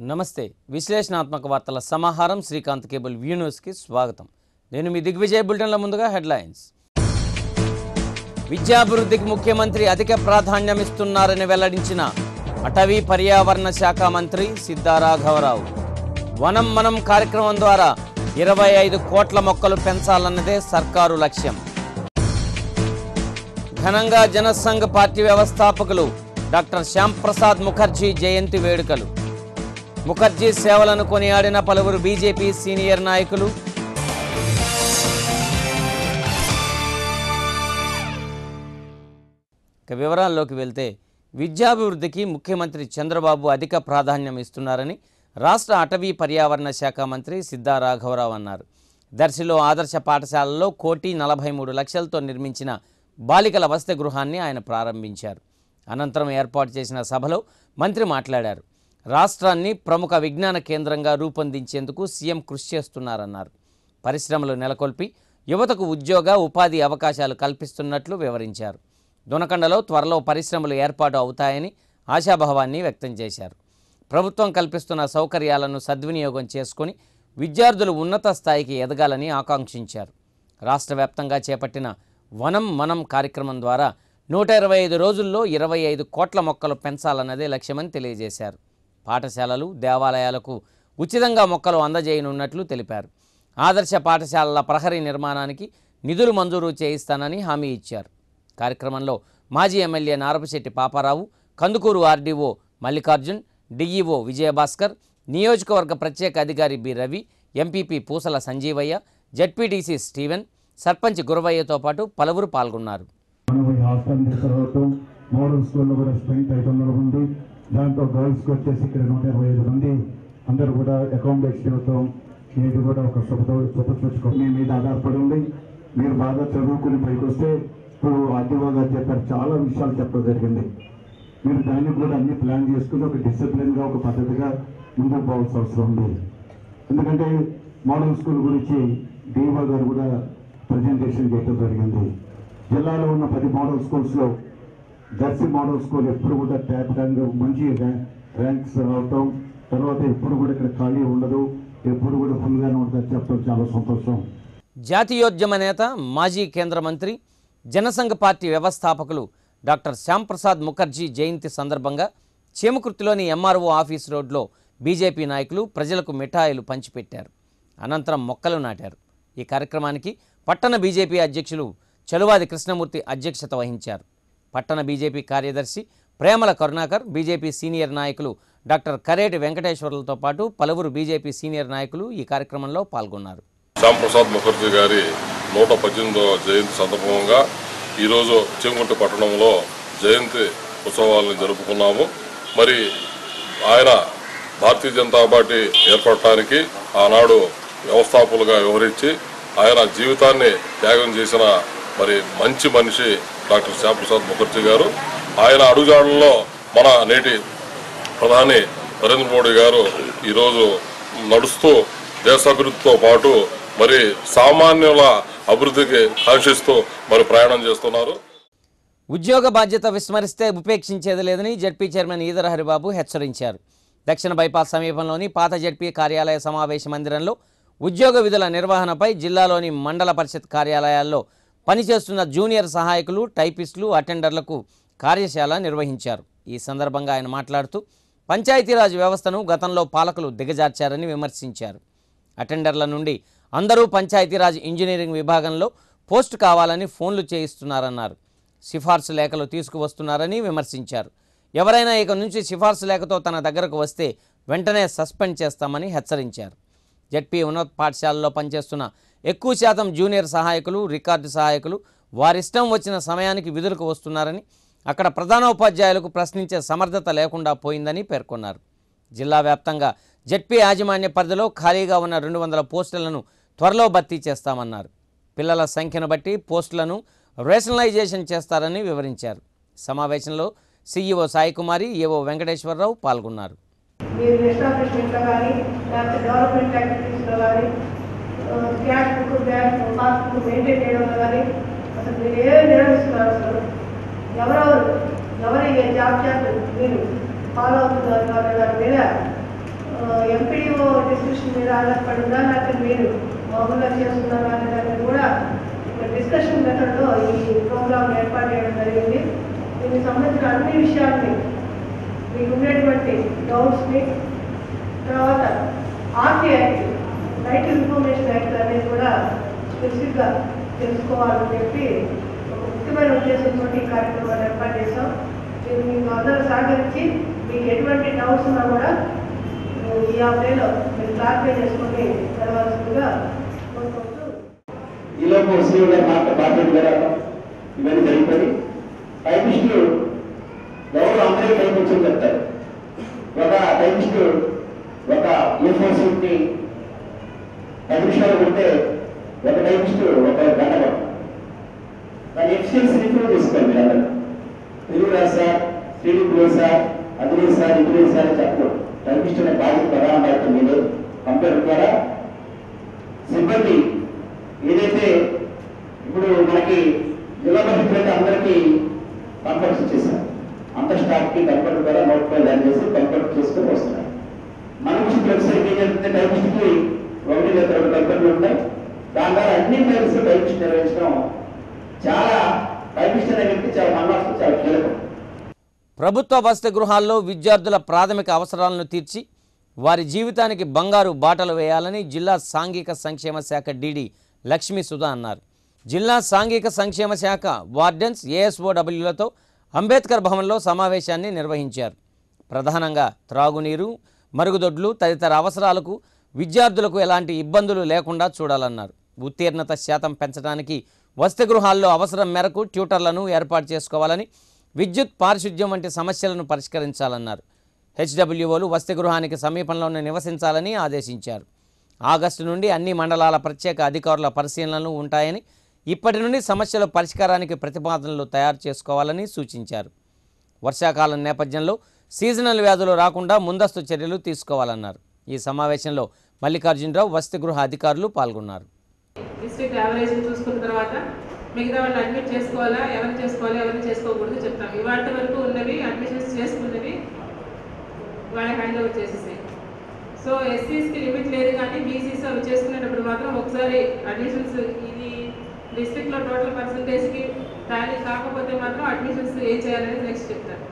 నమస్తే విశ్లేషణాత్మక వార్తల సమాహారం శ్రీకాంత్ కేబుల్ వ్యూ న్యూస్కి స్వాగతం నేను మీ దిగ్విజయ్ బులెటిన్ల ముందుగా హెడ్లైన్స్ విద్యాభివృద్ధికి ముఖ్యమంత్రి అధిక ప్రాధాన్యం ఇస్తున్నారని వెల్లడించిన అటవీ పర్యావరణ శాఖ మంత్రి సిద్ధారాఘవరావు వనం మనం కార్యక్రమం ద్వారా ఇరవై ఐదు కోట్ల మొక్కలు పెంచాలన్నదే సర్కారు లక్ష్యం ఘనంగా జనసంఘ్ పార్టీ వ్యవస్థాపకులు డాక్టర్ శ్యామ్ ప్రసాద్ ముఖర్జీ జయంతి వేడుకలు ముఖర్జీ సేవలను కొనియాడిన పలువురు బీజేపీ సీనియర్ నాయకులు ఇక వివరాల్లోకి వెళ్తే విద్యాభివృద్ధికి ముఖ్యమంత్రి చంద్రబాబు అధిక ప్రాధాన్యం ఇస్తున్నారని రాష్ట్ర అటవీ పర్యావరణ శాఖ మంత్రి సిద్ధా రాఘవరావు అన్నారు దర్శిలో ఆదర్శ పాఠశాలలో కోటి నలభై మూడు లక్షలతో నిర్మించిన బాలికల వసతి గృహాన్ని ఆయన ప్రారంభించారు అనంతరం ఏర్పాటు చేసిన సభలో మంత్రి మాట్లాడారు రాష్ట్రాన్ని ప్రముఖ విజ్ఞాన కేంద్రంగా రూపొందించేందుకు సీఎం కృషి చేస్తున్నారన్నారు పరిశ్రమలు నెలకొల్పి యువతకు ఉద్యోగ ఉపాధి అవకాశాలు కల్పిస్తున్నట్లు వివరించారు దొనకండలో త్వరలో పరిశ్రమలు ఏర్పాటు అవుతాయని ఆశాభావాన్ని వ్యక్తం చేశారు ప్రభుత్వం కల్పిస్తున్న సౌకర్యాలను సద్వినియోగం చేసుకొని విద్యార్థులు ఉన్నత స్థాయికి ఎదగాలని ఆకాంక్షించారు రాష్ట్ర వ్యాప్తంగా చేపట్టిన వనం మనం కార్యక్రమం ద్వారా నూట ఇరవై ఐదు రోజుల్లో ఇరవై ఐదు కోట్ల మొక్కలు పెంచాలన్నదే లక్ష్యమని తెలియజేశారు పాఠశాలలు దేవాలయాలకు ఉచితంగా మొక్కలు అందజేయనున్నట్లు తెలిపారు ఆదర్శ పాఠశాలల ప్రహరీ నిర్మాణానికి నిధులు మంజూరు చేయిస్తానని హామీ ఇచ్చారు కార్యక్రమంలో మాజీ MLA Narapasetti Paparao Kandukur RDO Mallikarjun DEO Vijayabhaskar నియోజకవర్గ ప్రత్యేక అధికారి B Ravi MPP Pusala Sanjeevaiah ZPTC Steven sarpanch గురవయ్యతో పాటు పలువురు పాల్గొన్నారు మనం ఈ హాస్టల్ తీసుకురావటం మోడల్ స్కూల్లో కూడా స్ట్రెంగ్త్ ఐదు వందల మంది దాంట్లో గర్ల్స్కి వచ్చేసి ఇక్కడ నూట ఇరవై ఐదు మంది అందరూ కూడా అకామిడేషన్ ఇవ్వటం ఇది కూడా ఒక శుభతో శుభసూచకం మీ మీద ఆధారపడి ఉంది మీరు బాగా చదువుకుని పైకి వస్తే ఇప్పుడు ఆర్టీఓ గారు చెప్పారు చాలా విషయాలు చెప్పడం జరిగింది మీరు దాన్ని కూడా అన్ని ప్లాన్ చేసుకుని ఒక డిసిప్లిన్గా ఒక పద్ధతిగా ముందుకు పోవాల్సిన అవసరం ఉంది ఎందుకంటే మోడల్ స్కూల్ గురించి డీవా గారు కూడా ప్రజెంటేషన్ చేయడం జరిగింది జిల్లాలో ఉన్న పది మోడల్ స్కూల్స్లో దర్శి మోడల్ స్కూల్ ఎప్పుడు కూడా ట్యాప్ ర్యాంక్ మంచి ర్యా- ర్యాంక్స్ రావటం తర్వాత ఎప్పుడు కూడా ఇక్కడ ఖాళీ ఉండదు ఎప్పుడు కూడా ఫుల్గానే ఉంటుంది చెప్పడం చాలా సంతోషం జాతీయోద్యమ నేత మాజీ కేంద్ర మంత్రి జనసంఘ పార్టీ వ్యవస్థాపకులు డాక్టర్ శ్యాంప్రసాద్ ముఖర్జీ జయంతి సందర్భంగా చేమకుర్తిలోని ఎంఆర్ఓ ఆఫీస్ రోడ్లో బీజేపీ నాయకులు ప్రజలకు మిఠాయిలు పంచిపెట్టారు అనంతరం మొక్కలు నాటారు ఈ కార్యక్రమానికి పట్టణ బీజేపీ అధ్యక్షులు చలువాది కృష్ణమూర్తి అధ్యక్షత వహించారు పట్టణ బీజేపీ కార్యదర్శి ప్రేమల కరుణాకర్ బీజేపీ సీనియర్ నాయకులు డాక్టర్ కరేటి వెంకటేశ్వర్లతో పాటు పలువురు బీజేపీ సీనియర్ నాయకులు ఈ కార్యక్రమంలో పాల్గొన్నారు శ్యాంప్రసాద్ ముఖర్జీ గారి నూట పద్దెనిమిదవ జయంతి సందర్భంగా ఈరోజు చెంగుంట పట్టణంలో జయంతి ఉత్సవాలను జరుపుకున్నాము మరి ఆయన భారతీయ జనతా పార్టీ ఏర్పడటానికి ఆనాడు వ్యవస్థాపకులుగా వ్యవహరించి ఆయన జీవితాన్ని త్యాగం చేసిన మరి మంచి మనిషి డాక్టర్ శ్యాంప్రసాద్ ముఖర్జీ గారు ఆయన అడుగుజాడల్లో మన నేటి ప్రధాని నరేంద్ర మోడీ గారు ఈరోజు నడుస్తూ దేశాభివృద్ధితో పాటు మరి సామాన్యుల అభివృద్ధికి కాంక్షిస్తూ మరి ప్రయాణం చేస్తున్నారు ఉద్యోగ బాధ్యత విస్మరిస్తే ఉపేక్షించేది లేదని జడ్పీ చైర్మన్ ఈదర హరిబాబు హెచ్చరించారు దక్షిణ బైపాస్ సమీపంలోని పాత జడ్పీ కార్యాలయ సమావేశ మందిరంలో ఉద్యోగ విధుల నిర్వహణపై జిల్లాలోని మండల పరిషత్ కార్యాలయాల్లో పనిచేస్తున్న జూనియర్ సహాయకులు టైపిస్టులు అటెండర్లకు కార్యశాల నిర్వహించారు ఈ సందర్భంగా ఆయన మాట్లాడుతూ పంచాయతీరాజ్ వ్యవస్థను గతంలో పాలకులు దిగజార్చారని విమర్శించారు అటెండర్ల నుండి అందరూ పంచాయతీరాజ్ ఇంజనీరింగ్ విభాగంలో పోస్ట్ కావాలని ఫోన్లు చేయిస్తున్నారన్నారు సిఫార్సు లేఖలు తీసుకువస్తున్నారని విమర్శించారు ఎవరైనా ఇక నుంచి సిఫార్సు లేఖతో తన దగ్గరకు వస్తే వెంటనే సస్పెండ్ చేస్తామని హెచ్చరించారు జడ్పీ ఉన్నత పాఠశాలలో పనిచేస్తున్న ఎక్కువ శాతం జూనియర్ సహాయకులు రికార్డు సహాయకులు వారిష్టం వచ్చిన సమయానికి విధులకు వస్తున్నారని అక్కడ ప్రధానోపాధ్యాయులకు ప్రశ్నించే సమర్థత లేకుండా పోయిందని పేర్కొన్నారు జిల్లా వ్యాప్తంగా జడ్పీ యాజమాన్య పరిధిలో ఖాళీగా ఉన్న రెండు వందల పోస్టులను త్వరలో భర్తీ చేస్తామన్నారు పిల్లల సంఖ్యను బట్టి పోస్టులను రేషనలైజేషన్ చేస్తారని వివరించారు సమావేశంలో సీఈఓ సాయికుమారి ఏవో వెంకటేశ్వరరావు పాల్గొన్నారు మీరు ఎస్టాబ్లిష్మెంట్లో కానీ లేకపోతే డెవలప్మెంట్ యాక్టివిటీస్లో కానీ cash book bank passbook maintain చేయడంలో కానీ అసలు మీరు ఏం నిర్వహిస్తున్నారు అసలు ఎవరెవరు ఎవరి జాబ్ చార్ట్ మీరు ఫాలో అవుతున్నారు అనే దాని మీద ఆ, ఎంపీడీఓ డిస్కషన్ మీద ఆధారపడిందా లేకపోతే మీరు మామూలుగా చేస్తున్నారా అనే దాన్ని కూడా డిస్కషన్ మెథడ్లో ఈ ప్రోగ్రామ్ ఏర్పాటు చేయడం జరిగింది దీనికి సంబంధించిన అన్ని విషయాల్ని మీకు ఉండేటువంటి డౌట్స్ని తర్వాత RT act right information act అనేది కూడా స్పెసిఫిక్గా తెలుసుకోవాలని చెప్పి ఒక ముఖ్యమైన ఉద్దేశంతో ఈ కార్యక్రమాన్ని ఏర్పాటు చేశాం మీరు మీకు అందరూ సహకరించి మీకు ఎటువంటి డౌట్స్ ఉన్నా కూడా మీరు ఈ హాఫ్ డేలో మీరు క్లారిఫై చేసుకొని వెళ్ళవలసిందిగా కోరుకుంటూ ఈలోపు సీఓ గారు మాట బాధ్యత గారు ఇవన్నీ జరిగిపోయి టైపిస్టులు ఎవరు అందరూ టైపించని చెప్తారు ఒక టైపిస్టు ఒక ఏ ఫోర్ ని పది నిమిషాలు కొడితే ఒక టైపిస్టు ఒక గంట పడుతుంది దాని ఎఫిషియన్సీ ఇంప్రూవ్ చేసుకోండి మీరు అందరూ తెలుగు రాదు సార్ శ్రీడి లేదు సార్ అది లేదు సార్ ఇది లేదు సార్ అని చెప్పకూడదు టైపిస్ట్ అనే బాధ్యత ప్రధాన బాధ్యత మీదే కంప్యూటర్ ద్వారా సిబ్బంది ఏదైతే ఇప్పుడు మనకి జిల్లా పరిషత్ అయితే అందరికీ కంప్యూటర్స్ ఇచ్చేసారు అంత స్టాఫ్ కి కంప్యూటర్ ద్వారా నోట్ ఫైల్ రన్ చేసి కంప్యూటర్ చేసుకొని వస్తున్నారు మనకు వెబ్సైట్ ఏం జరుగుతుంది టైపిస్ట్ కి ఒకటి లేదా రెండు కంప్యూటర్లు ఉంటాయి దాని ద్వారా అన్ని ఫైల్స్ టైపిస్ట్ నిర్వహించడం చాలా టైపిస్ట్ అనే వ్యక్తి చాలా మన చాలా కీలకం ప్రభుత్వ వసతి గృహాల్లో విద్యార్థుల ప్రాథమిక అవసరాలను తీర్చి వారి జీవితానికి బంగారు బాటలు వేయాలని జిల్లా సాంఘిక సంక్షేమ శాఖ డీడీ లక్ష్మీ సుధా అన్నారు జిల్లా సాంఘిక సంక్షేమ శాఖ వార్డెన్స్ ఏఎస్ఓడబ్ల్యూలతో అంబేద్కర్ భవన్లో సమావేశాన్ని నిర్వహించారు ప్రధానంగా త్రాగునీరు మరుగుదొడ్లు తదితర అవసరాలకు విద్యార్థులకు ఎలాంటి ఇబ్బందులు లేకుండా చూడాలన్నారు ఉత్తీర్ణత శాతం పెంచడానికి వసతి గృహాల్లో అవసరం మేరకు ట్యూటర్లను ఏర్పాటు చేసుకోవాలని విద్యుత్ పారిశుద్ధ్యం వంటి సమస్యలను పరిష్కరించాలన్నారు హెచ్డబ్ల్యూఓలు వసతి గృహానికి సమీపంలోనే నివసించాలని ఆదేశించారు ఆగస్టు నుండి అన్ని మండలాల ప్రత్యేక అధికారుల పరిశీలనలు ఉంటాయని ఇప్పటి నుండి సమస్యల పరిష్కారానికి ప్రతిపాదనలు తయారు చేసుకోవాలని సూచించారు వర్షాకాలం నేపథ్యంలో సీజనల్ వ్యాధులు రాకుండా ముందస్తు చర్యలు తీసుకోవాలన్నారు ఈ సమావేశంలో మల్లికార్జునరావు వసతి గృహ అధికారులు పాల్గొన్నారు డిస్ట్రిక్ట్ యావరేజ్ చూసుకున్న తర్వాత మిగతా వాళ్ళు అడ్మిట్ చేసుకోవాలా ఎవరు చేసుకోవాలి ఎవరిని చేసుకోకూడదు చెప్తాం ఇవాళ వరకు ఉన్నవి అడ్మిషన్స్ చేసుకున్నవి వాళ్ళకి హ్యాండ్ ఓవర్ చేసేసాయి సో ఎస్సీస్కి లిమిట్ లేదు కానీ బీసీస్ అవి చేసుకునేటప్పుడు మాత్రం ఒకసారి అడ్మిషన్స్ ఇది డిస్ట్రిక్ట్లో టోటల్ పర్సంటేజ్కి టాలీ కాకపోతే మాత్రం అడ్మిషన్స్ ఏం చేయాలనేది నెక్స్ట్ చెప్తారు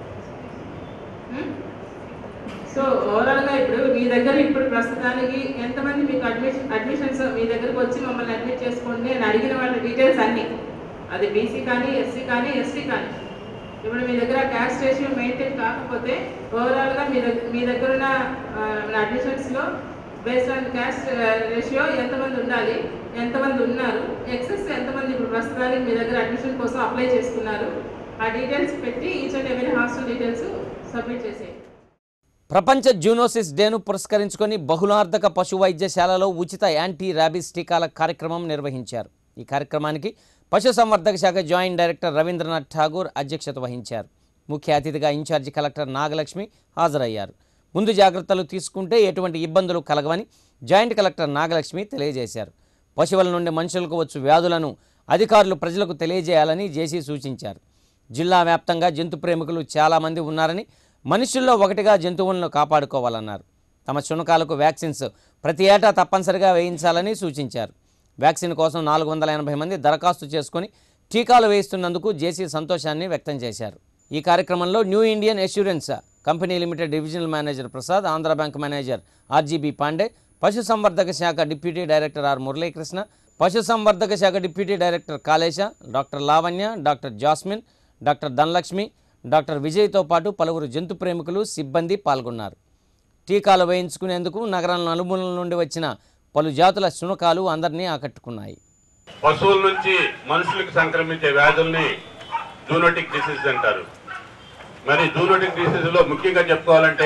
సో ఓవరాల్గా ఇప్పుడు మీ దగ్గర ఇప్పుడు ప్రస్తుతానికి ఎంతమంది మీకు అడ్మిషన్ అడ్మిషన్స్ మీ దగ్గరకు వచ్చి మమ్మల్ని అడ్మిట్ చేసుకోండి అని అడిగిన వాళ్ళ డీటెయిల్స్ అన్నీ అది బీసీ కానీ ఎస్సీ కానీ ఎస్టీ కానీ ఇప్పుడు మీ దగ్గర క్యాస్ట్ రేషియో మెయింటైన్ కాకపోతే ఓవరాల్గా మీ దగ్గర మీ దగ్గర ఉన్న అడ్మిషన్స్లో బేస్డ్ ఆన్ క్యాస్ట్ రేషియో ఎంతమంది ఉండాలి ఎంతమంది ఉన్నారు ఎక్సెస్ ఎంతమంది ఇప్పుడు ప్రస్తుతానికి మీ దగ్గర అడ్మిషన్ కోసం అప్లై చేసుకున్నారు ఆ డీటెయిల్స్ పెట్టి each and every hostel details submit చేసేయండి ప్రపంచ జూనోసిస్ డేను పురస్కరించుకొని బహుళార్థక పశు వైద్యశాలలో ఉచిత యాంటీ ర్యాబీస్ టీకాల కార్యక్రమం నిర్వహించారు ఈ కార్యక్రమానికి పశుసంవర్ధక శాఖ జాయింట్ డైరెక్టర్ రవీంద్రనాథ్ ఠాగూర్ అధ్యక్షత వహించారు ముఖ్య అతిథిగా ఇన్ఛార్జి కలెక్టర్ నాగలక్ష్మి హాజరయ్యారు ముందు జాగ్రత్తలు తీసుకుంటే ఎటువంటి ఇబ్బందులు కలగవని జాయింట్ కలెక్టర్ నాగలక్ష్మి తెలియజేశారు పశువుల నుండి మనుషులకు వచ్చు వ్యాధులను అధికారులు ప్రజలకు తెలియజేయాలని జేసీ సూచించారు జిల్లా వ్యాప్తంగా జంతు ప్రేమికులు చాలామంది ఉన్నారని మనుషుల్లో ఒకటిగా జంతువులను కాపాడుకోవాలన్నారు తమ శునకాలకు వ్యాక్సిన్స్ ప్రతి ఏటా తప్పనిసరిగా వేయించాలని సూచించారు వ్యాక్సిన్ కోసం నాలుగు వందల ఎనభై మంది దరఖాస్తు చేసుకుని టీకాలు వేయిస్తున్నందుకు జేసీ సంతోషాన్ని వ్యక్తం చేశారు ఈ కార్యక్రమంలో new Indian assurance company limited divisional manager Prasad Andhra bank manager RGB Pande పశుసంవర్ధక శాఖ డిప్యూటీ డైరెక్టర్ ఆర్ మురళీకృష్ణ పశుసంవర్ధక శాఖ deputy director Kalesha doctor Lavanya doctor Jasmine doctor Dhanalakshmi doctor విజయ్తో పాటు పలువురు జంతు ప్రేమికులు సిబ్బంది పాల్గొన్నారు టీకాలు వేయించుకునేందుకు నగరం నలుమూలల నుండి వచ్చిన పలు జాతుల శునకాలు అందరినీ ఆకట్టుకున్నాయి పశువుల నుంచి మనుషులకు సంక్రమించే వ్యాధుల్ని జూనోటిక్ డిసీజ్ అంటారు మరి జూనోటిక్ డిసీజ్ లో ముఖ్యంగా చెప్పుకోవాలంటే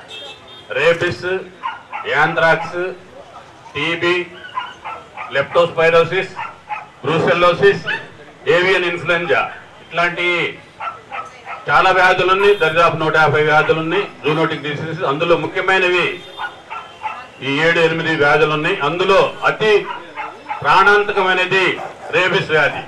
rabies anthrax TB leptospirosis brucellosis avian influenza ఇట్లాంటి చాలా వ్యాధులున్నాయి దరిదాపు నూట యాభై వ్యాధులున్నాయి జూనోటిక్ డిసీజ్ అందులో ముఖ్యమైనవి ఈ ఏడు ఎనిమిది వ్యాధులు ఉన్నాయి అందులో అతి ప్రాణాంతకమైనది రేబిస్ వ్యాధి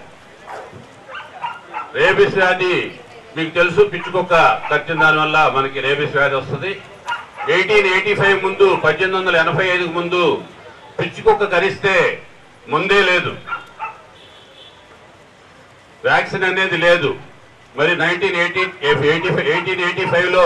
రేబిస్ వ్యాధి మీకు తెలుసు పిచ్చుకొక్క కరిచిన దానివల్ల మనకి రేబిస్ వ్యాధి వస్తుంది ఎయిటీన్ ఎయిటీ ఫైవ్ ముందు పద్దెనిమిది వందల ఎనభై ఐదుకు ముందు పిచ్చి కుక్క కరిస్తే ముందే లేదు వ్యాక్సిన్ అనేది లేదు మరి nineteen eighty eighty eighteen eighty ఫైవ్లో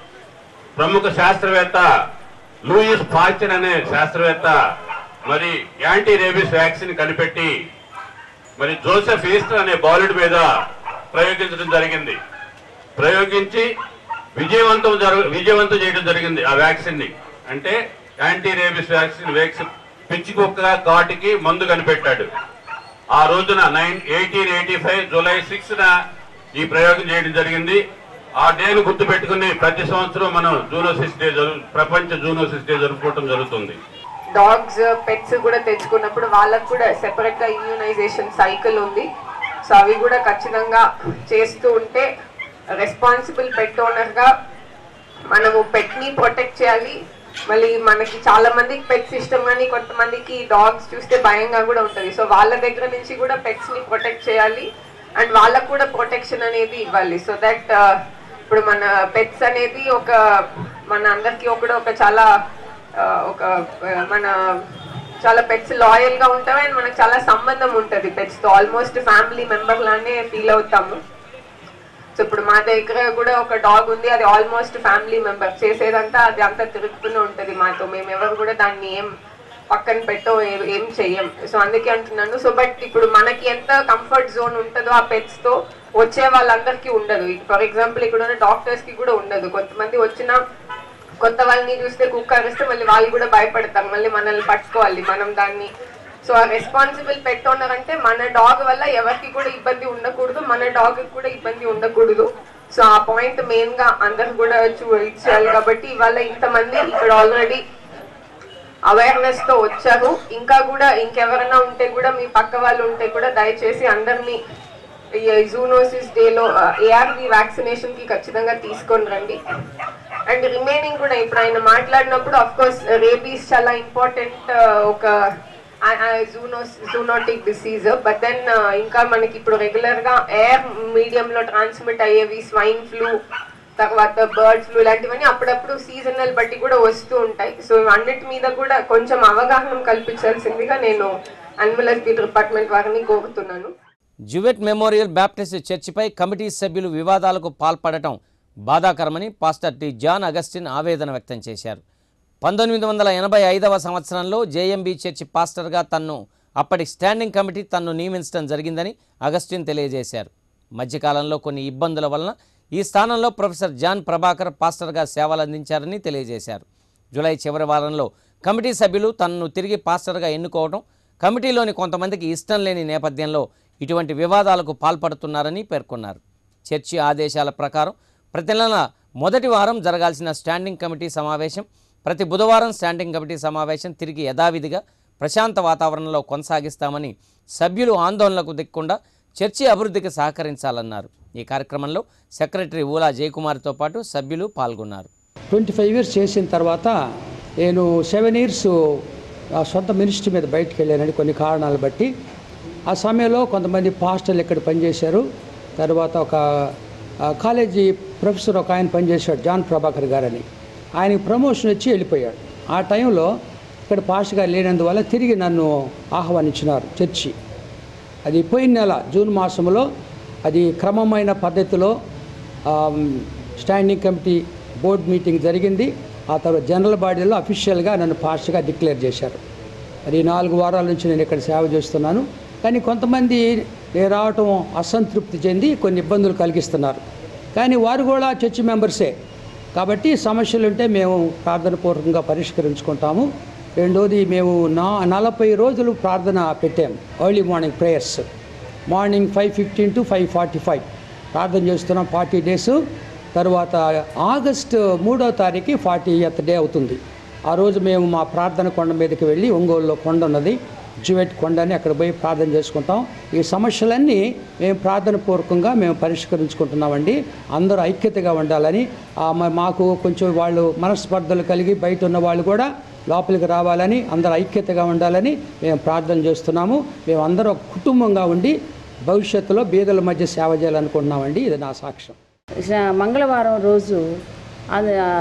ప్రముఖ శాస్త్రవేత్త లూయిస్ పాస్చర్ అనే శాస్త్రవేత్త మరి యాంటీ రేబిస్ వ్యాక్సిన్ కనిపెట్టి మరి జోసెఫ్ ఈస్టర్ అనే బాలుడి మీద ప్రయోగించడం జరిగింది ప్రయోగించి విజయవంతం జరగ విజయవంతం చేయడం జరిగింది ఆ వ్యాక్సిన్ ని అంటే యాంటీ రేబిస్ వ్యాక్సిన్ వ్యాక్సిన్ పిచ్చి కుక్క ఘాటికి మందు కనిపెట్టాడు ఆ రోజున nine eighteen eighty five July six ఈ ప్రయోగం చేయడం జరిగింది ఆ డేను గుర్తు పెట్టుకుని ప్రతి సంవత్సరం మనం జూనోసిస్ డే జరుగు ప్రపంచ జూనోసిస్ డే జరుపుకోవడం జరుగుతుంది డాగ్స్ పెట్స్ కూడా తెచ్చుకున్నప్పుడు వాళ్ళకు కూడా సెపరేట్ గా ఇమ్యూనైజేషన్ సైకిల్ ఉంది సో అవి కూడా ఖచ్చితంగా చేస్తూ ఉంటే రెస్పాన్సిబుల్ పెట్ ఓనర్ గా మనము పెట్ ని ప్రొటెక్ట్ చేయాలి మళ్ళీ మనకి చాలా మందికి పెట్స్ ఇష్టం కానీ కొంతమందికి డాగ్స్ చూస్తే భయంగా కూడా ఉంటుంది సో వాళ్ళ దగ్గర నుంచి కూడా పెట్స్ ని ప్రొటెక్ట్ చేయాలి అండ్ వాళ్ళకు కూడా ప్రొటెక్షన్ అనేది ఇవ్వాలి సో దట్ ఇప్పుడు మన పెట్స్ అనేది ఒక మన అందరికి ఒకడు ఒక చాలా ఆ, ఒక ఆ, మన చాలా పెట్స్ లాయల్ గా ఉంటాం అండ్ మనకు చాలా సంబంధం ఉంటుంది పెట్స్ తో ఆల్మోస్ట్ ఫ్యామిలీ మెంబర్ లానే ఫీల్ అవుతాము సో ఇప్పుడు మా దగ్గర కూడా ఒక డాగ్ ఉంది అది ఆల్మోస్ట్ ఫ్యామిలీ మెంబర్ చేసేదంతా అది అంతా తిరుగుతూనే ఉంటుంది మాతో మేము ఎవరు కూడా దాన్ని ఏం పక్కన పెట్టో ఏ- ఏం చెయ్యం సో అందుకే అంటున్నాను సో బట్ ఇప్పుడు మనకి ఎంత కంఫర్ట్ జోన్ ఉంటుందో ఆ పెట్స్ తో వచ్చే వాళ్ళందరికీ ఉండదు ఫర్ ఎగ్జాంపుల్ ఇక్కడ ఉన్న డాక్టర్స్ కి కూడా ఉండదు కొంతమంది వచ్చిన కొత్త వాళ్ళని చూస్తే కుక్క అరిస్తే మళ్ళీ వాళ్ళు కూడా భయపడతారు మళ్ళీ మనల్ని పట్టుకోవాలి మనం దాన్ని సో ఆ రెస్పాన్సిబుల్ పెట్ ఓనర్ అంటే మన డాగ్ వల్ల ఎవరికి కూడా ఇబ్బంది ఉండకూడదు మన డాగ్ కూడా ఇబ్బంది ఉండకూడదు సో ఆ పాయింట్ మెయిన్ గా అందరు కూడా చూ ఇచ్చేయాలి కాబట్టి ఇవాళ ఇంతమంది ఇక్కడ ఆల్రెడీ అవేర్నెస్ తో వచ్చారు ఇంకా కూడా ఇంకెవరైనా ఉంటే కూడా మీ పక్క వాళ్ళు ఉంటే కూడా దయచేసి అందరినీ ఈ జూనోసిస్ డేలో ఏఆర్వి వ్యాక్సినేషన్ కి ఖచ్చితంగా తీసుకొని రండి అండ్ రిమైనింగ్ కూడా ఇప్పుడు ఆయన మాట్లాడినప్పుడు అఫ్ కోర్స్ రేబీస్ చాలా ఇంపార్టెంట్ ఒక zoonose zoonotic disease but then ఇంకా మనకి ఇప్పుడు రెగ్యులర్ గా ఎయిర్ మీడియం లో ట్రాన్స్మిట్ అయ్యేవి స్వైన్ ఫ్లూ తర్వాత బర్డ్ ఫ్లూ ఇలాంటివన్నీ అప్పుడప్పుడు సీజనల్ బట్టి కూడా వస్తూ ఉంటాయి సో అన్నిటి మీద కూడా కొంచెం అవగాహన కల్పించాల్సిందిగా నేను అనిమల్ హెల్త్ డిపార్ట్మెంట్ వారిని కోరుతున్నాను జువెట్ మెమోరియల్ బ్యాప్టిస్ట్ చర్చిపై కమిటీ సభ్యులు వివాదాలకు పాల్పడటం బాధాకరమని పాస్టర్ టి జాన్ అగస్టిన్ ఆవేదన వ్యక్తం చేశారు పంతొమ్మిది వందల ఎనభై ఐదవ సంవత్సరంలో జేఎంబీ చర్చి పాస్టర్గా తన్ను అప్పటి స్టాండింగ్ కమిటీ తన్ను నియమించడం జరిగిందని అగస్టిన్ తెలియజేశారు మధ్యకాలంలో కొన్ని ఇబ్బందుల వలన ఈ స్థానంలో ప్రొఫెసర్ జాన్ ప్రభాకర్ పాస్టర్గా సేవలందించారని తెలియజేశారు జూలై చివరి వారంలో కమిటీ సభ్యులు తనను తిరిగి పాస్టర్గా ఎన్నుకోవడం కమిటీలోని కొంతమందికి ఇష్టం లేని నేపథ్యంలో ఇటువంటి వివాదాలకు పాల్పడుతున్నారని పేర్కొన్నారు చర్చి ఆదేశాల ప్రకారం ప్రతి నెల మొదటి వారం జరగాల్సిన స్టాండింగ్ కమిటీ సమావేశం ప్రతి బుధవారం స్టాండింగ్ కమిటీ సమావేశం తిరిగి యథావిధిగా ప్రశాంత వాతావరణంలో కొనసాగిస్తామని సభ్యులు ఆందోళనకు దిక్కుండా చర్చి అభివృద్ధికి సహకరించాలన్నారు ఈ కార్యక్రమంలో సెక్రటరీ ఊలా జయకుమార్తో పాటు సభ్యులు పాల్గొన్నారు ట్వంటీ ఫైవ్ ఇయర్స్ చేసిన తర్వాత నేను సెవెన్ ఇయర్స్ ఆ సొంత మినిస్ట్రీ మీద బయటకు వెళ్ళానని కొన్ని కారణాలు బట్టి ఆ సమయంలో కొంతమంది పాస్టర్లు ఇక్కడ పనిచేశారు తర్వాత ఒక ఆ, కాలేజీ ప్రొఫెసర్ ఒక ఆయన పనిచేశాడు జాన్ ప్రభాకర్ గారని ఆయనకి ప్రమోషన్ వచ్చి వెళ్ళిపోయాడు ఆ టైంలో ఇక్కడ పాస్టర్ గారు లేనందువల్ల తిరిగి నన్ను ఆహ్వానించినారు చర్చి అది పోయిన నెల జూన్ మాసంలో అది క్రమమైన పద్ధతిలో um, standing committee board meeting జరిగింది ఆ తర్వాత జనరల్ బాడీలో అఫీషియల్గా నన్ను పాస్ట్గా డిక్లేర్ చేశారు మరి ఈ నాలుగు వారాల నుంచి నేను ఇక్కడ సేవ చేస్తున్నాను కానీ కొంతమంది నేను రావటం అసంతృప్తి చెంది కొన్ని ఇబ్బందులు కలిగిస్తున్నారు కానీ వారు కూడా చర్చి మెంబర్సే కాబట్టి సమస్యలు ఉంటే మేము ప్రార్థనపూర్వకంగా పరిష్కరించుకుంటాము రెండోది మేము నా నలభై రోజులు ప్రార్థన పెట్టాము early morning prayers morning five fifteen to five forty five ప్రార్థన చేస్తున్నాం ఫార్టీ డేస్ తర్వాత ఆగస్ట్ మూడో తారీఖు ఫార్టీ ఎత్ డే అవుతుంది ఆ రోజు మేము మా ప్రార్థన కొండ మీదకి వెళ్ళి ఒంగోలులో కొండ ఉన్నది జువెట్ కొండ అని అక్కడ పోయి ప్రార్థన చేసుకుంటాం ఈ సమస్యలన్నీ మేము ప్రార్థన పూర్వకంగా మేము పరిష్కరించుకుంటున్నామండి అందరూ ఐక్యతగా ఉండాలని ఆ, మ- మాకు కొంచెం వాళ్ళు మనస్పర్ధలు కలిగి బయట ఉన్న వాళ్ళు కూడా లోపలికి రావాలని అందరూ ఐక్యతగా ఉండాలని మేము ప్రార్థన చేస్తున్నాము మేము అందరూ ఒక కుటుంబంగా ఉండి భవిష్యత్తులో బీదల మధ్య సేవ చేయాలనుకుంటున్నామండి ఇది నా సాక్ష్యం స- మంగళవారం రోజు ఆ-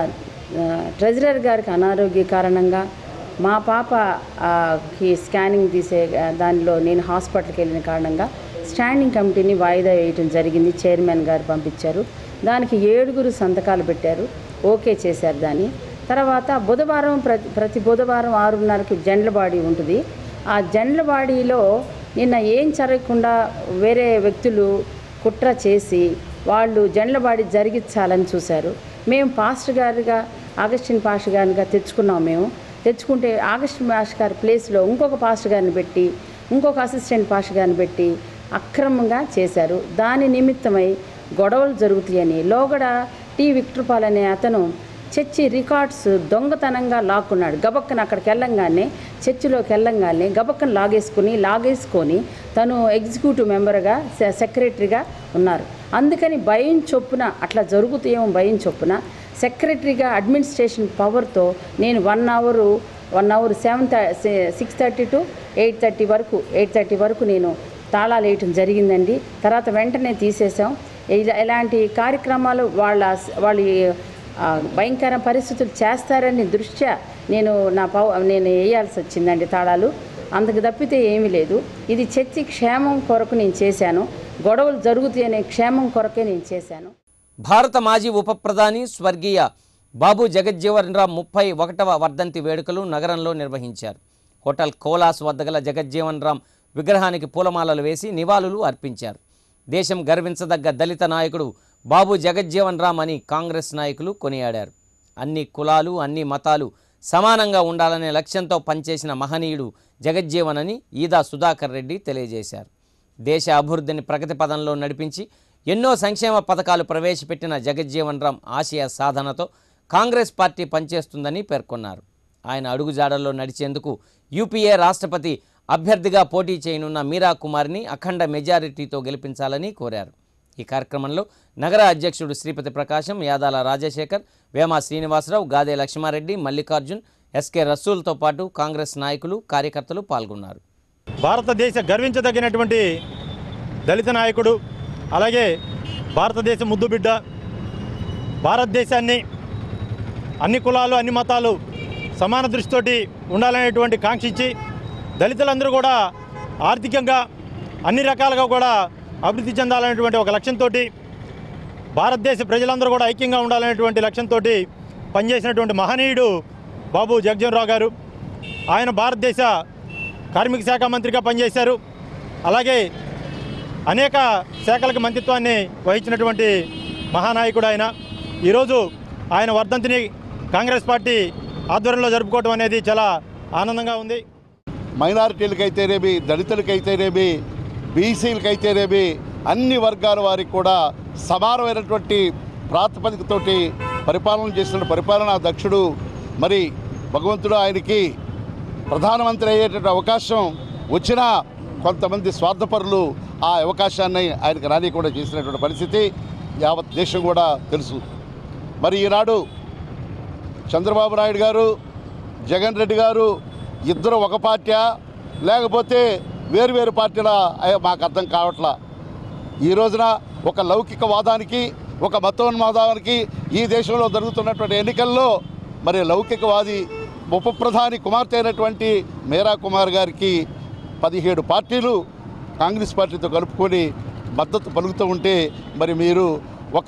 ఆ, ట్రెజరర్ గారికి అనారోగ్య కారణంగా మా పాప ఆ, కి స్కానింగ్ తీసే ఆ, దానిలో నేను హాస్పిటల్కి వెళ్ళిన కారణంగా స్టాండింగ్ కమిటీని వాయిదా వేయటం జరిగింది చైర్మన్ గారు పంపించారు దానికి ఏడుగురు సంతకాలు పెట్టారు ఓకే చేశారు దాన్ని తర్వాత బుధవారం ప్రతి ప్రతి బుధవారం ఆరున్నరకి జండ్లబాడీ ఉంటుంది ఆ జండ్లబాడీలో నిన్న ఏం జరగకుండా వేరే వ్యక్తులు కుట్ర చేసి వాళ్ళు జండ్లబాడి జరిగించాలని చూశారు మేము పాస్టర్ గారిగా ఆగస్టిన్ పాస్టర్ గారిగా తెచ్చుకున్నాం మేము తెచ్చుకుంటే ఆగస్టిన్ పాస్టర్ గారి ప్లేస్లో ఇంకొక పాస్టర్ గారిని పెట్టి ఇంకొక అసిస్టెంట్ పాస్టర్ గారిని పెట్టి అక్రమంగా చేశారు దాని నిమిత్తమై గొడవలు జరుగుతాయని లోగడ టి విక్టర్పాల్ అనే అతను చర్చి రికార్డ్స్ దొంగతనంగా లాక్కున్నాడు గబక్కన అక్కడికి వెళ్ళంగానే చర్చిలోకి వెళ్ళంగానే గబక్కన లాగేసుకుని లాగేసుకొని తను ఎగ్జిక్యూటివ్ మెంబర్గా సె- సెక్రటరీగా ఉన్నారు అందుకని భయం చొప్పున అట్లా జరుగుతాయేమో భయం చొప్పున సెక్రటరీగా అడ్మినిస్ట్రేషన్ పవర్తో నేను one hour one hour seven six thirty to eight thirty వరకు ఎయిట్ థర్టీ వరకు నేను తాళాలు వేయటం జరిగిందండి తర్వాత వెంటనే తీసేసాం ఇలా ఇలాంటి కార్యక్రమాలు వాళ్ళ వాళ్ళ ఆ, భయంకర పరిస్థితులు చేస్తారని దృష్ట్యా నేను నా పౌ నేను వేయాల్సి వచ్చిందండి తాళాలు అందుకు తప్పితే ఏమీ లేదు ఇది చర్చి క్షేమం కొరకు నేను చేశాను గొడవలు జరుగుతాయనే క్షేమం కొరకే నేను చేశాను భారత మాజీ ఉప ప్రధాని స్వర్గీయ బాబు జగజ్జీవన్ రామ్ ముప్పై ఒకటవ వర్ధంతి వేడుకలు నగరంలో నిర్వహించారు హోటల్ కోలాస్ వద్ద గల జగజ్జీవన్ రామ్ విగ్రహానికి పూలమాలలు వేసి నివాళులు అర్పించారు దేశం గర్వించదగ్గ దళిత నాయకుడు బాబు జగజ్జీవన్ రామ్ అని కాంగ్రెస్ నాయకులు కొనియాడారు అన్ని కులాలు అన్ని మతాలు సమానంగా ఉండాలనే లక్ష్యంతో పనిచేసిన మహనీయుడు జగజ్జీవన్ అని ఈదా సుధాకర్ రెడ్డి తెలియజేశారు దేశ అభివృద్ధిని ప్రగతి పదంలో నడిపించి ఎన్నో సంక్షేమ పథకాలు ప్రవేశపెట్టిన జగజ్జీవన్ రామ్ ఆశయ సాధనతో కాంగ్రెస్ పార్టీ పనిచేస్తుందని పేర్కొన్నారు ఆయన అడుగుజాడల్లో నడిచేందుకు యూపీఏ రాష్ట్రపతి అభ్యర్థిగా పోటీ చేయనున్న మీరా కుమార్ని అఖండ మెజారిటీతో గెలిపించాలని కోరారు ఈ కార్యక్రమంలో నగర అధ్యక్షుడు శ్రీపతి ప్రకాశం యాదాల రాజశేఖర్ వేమ శ్రీనివాసరావు గాదే లక్ష్మారెడ్డి మల్లికార్జున్ ఎస్కే రసూల్తో పాటు కాంగ్రెస్ నాయకులు కార్యకర్తలు పాల్గొన్నారు భారతదేశ గర్వించదగినటువంటి దళిత నాయకుడు అలాగే భారతదేశ ముద్దుబిడ్డ భారతదేశాన్ని అన్ని కులాలు అన్ని మతాలు సమాన దృష్టితోటి ఉండాలనేటువంటి కాంక్షించి దళితులందరూ కూడా ఆర్థికంగా అన్ని రకాలుగా కూడా అభివృద్ధి చెందాలనేటువంటి ఒక లక్ష్యంతో భారతదేశ ప్రజలందరూ కూడా ఐక్యంగా ఉండాలనేటువంటి లక్ష్యంతో పనిచేసినటువంటి మహనీయుడు బాబు జగజీవనరావు గారు ఆయన భారతదేశ కార్మిక శాఖ మంత్రిగా పనిచేశారు అలాగే అనేక శాఖలకు మంత్రిత్వాన్ని వహించినటువంటి మహానాయకుడు ఆయన ఈరోజు ఆయన వర్ధంతిని కాంగ్రెస్ పార్టీ ఆధ్వర్యంలో జరుపుకోవడం అనేది చాలా ఆనందంగా ఉంది మైనారిటీలకైతేనేమి దళితులకైతేనేమి బీసీలకైతేనేమి అన్ని వర్గాల వారికి కూడా సమానమైనటువంటి ప్రాతిపదికతోటి పరిపాలన చేసిన పరిపాలనా దక్షుడు మరి భగవంతుడు ఆయనకి ప్రధానమంత్రి అయ్యేటువంటి అవకాశం వచ్చినా కొంతమంది స్వార్థపరులు ఆ అవకాశాన్ని ఆయనకు రానియకుండా చేసినటువంటి పరిస్థితి యావత్ దేశం కూడా తెలుసు మరి ఈనాడు చంద్రబాబు నాయుడు గారు జగన్ రెడ్డి గారు ఇద్దరు ఒక పార్టీ లేకపోతే వేరు వేరు పార్టీలా అయ్యో మాకు అర్థం కావట్లా ఈ రోజున ఒక లౌకిక వాదానికి ఒక మతోన్మాదానికి ఈ దేశంలో జరుగుతున్నటువంటి ఎన్నికల్లో మరి లౌకికవాది ఉప ప్రధాని కుమార్తె అయినటువంటి మేరా కుమార్ గారికి పదిహేడు పార్టీలు కాంగ్రెస్ పార్టీతో కలుపుకొని మద్దతు పలుకుతూ ఉంటే మరి మీరు ఒక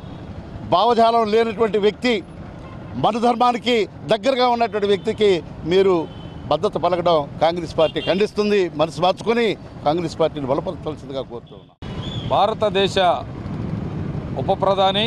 భావజాలం లేనటువంటి వ్యక్తి మన ధర్మానికి దగ్గరగా ఉన్నటువంటి వ్యక్తికి మీరు మద్దతు పలకడం కాంగ్రెస్ పార్టీ ఖండిస్తుంది మనసు మార్చుకొని కాంగ్రెస్ పార్టీని బలపరచాల్సిందిగా కోరుతున్నాం భారతదేశ ఉప ప్రధాని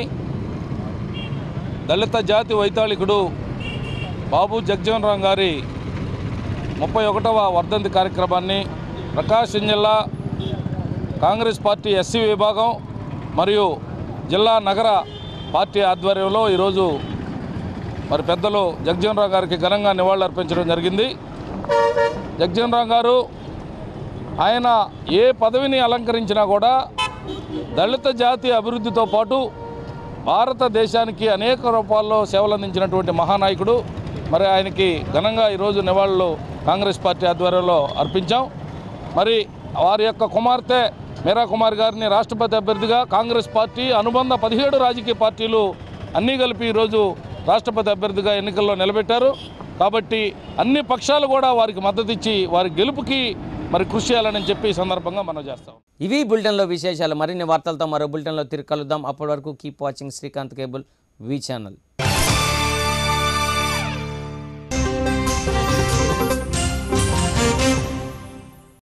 దళిత జాతి వైతాళికుడు బాబు జగజీవన్ రామ్ గారి ముప్పై ఒకటవ వర్ధంతి కార్యక్రమాన్ని ప్రకాశం జిల్లా కాంగ్రెస్ పార్టీ ఎస్సీ విభాగం మరియు జిల్లా నగర పార్టీ ఆధ్వర్యంలో ఈరోజు మరి పెద్దలు జగజీవన్ రామ్ గారికి ఘనంగా నివాళులర్పించడం జరిగింది జగజీవన్ రామ్ గారు ఆయన ఏ పదవిని అలంకరించినా కూడా దళిత జాతి అభివృద్ధితో పాటు భారతదేశానికి అనేక రూపాల్లో సేవలు అందించినటువంటి మహానాయకుడు మరి ఆయనకి ఘనంగా ఈరోజు నివాళులు కాంగ్రెస్ పార్టీ ఆధ్వర్యంలో అర్పించాం మరి వారి యొక్క కుమార్తె మీరా కుమార్ గారిని రాష్ట్రపతి అభ్యర్థిగా కాంగ్రెస్ పార్టీ అనుబంధ పదిహేడు రాజకీయ పార్టీలు అన్నీ కలిపి ఈరోజు రాష్ట్రపతి అభ్యర్థిగా ఎన్నికల్లో నిలబెట్టారు కాబట్టి అన్ని పక్షాలు కూడా వారికి మద్దతు ఇచ్చి వారి గెలుపుకి మరి కృషి చేయాలని చెప్పి ఈ సందర్భంగా మనం చేస్తాం ఇవి బులెటిన్లో విశేషాలు మరిన్ని వార్తలతో మరో బులెటిన్లో తిరిగి కలుద్దాం అప్పటి వరకు keep watching Srikanth cable V channel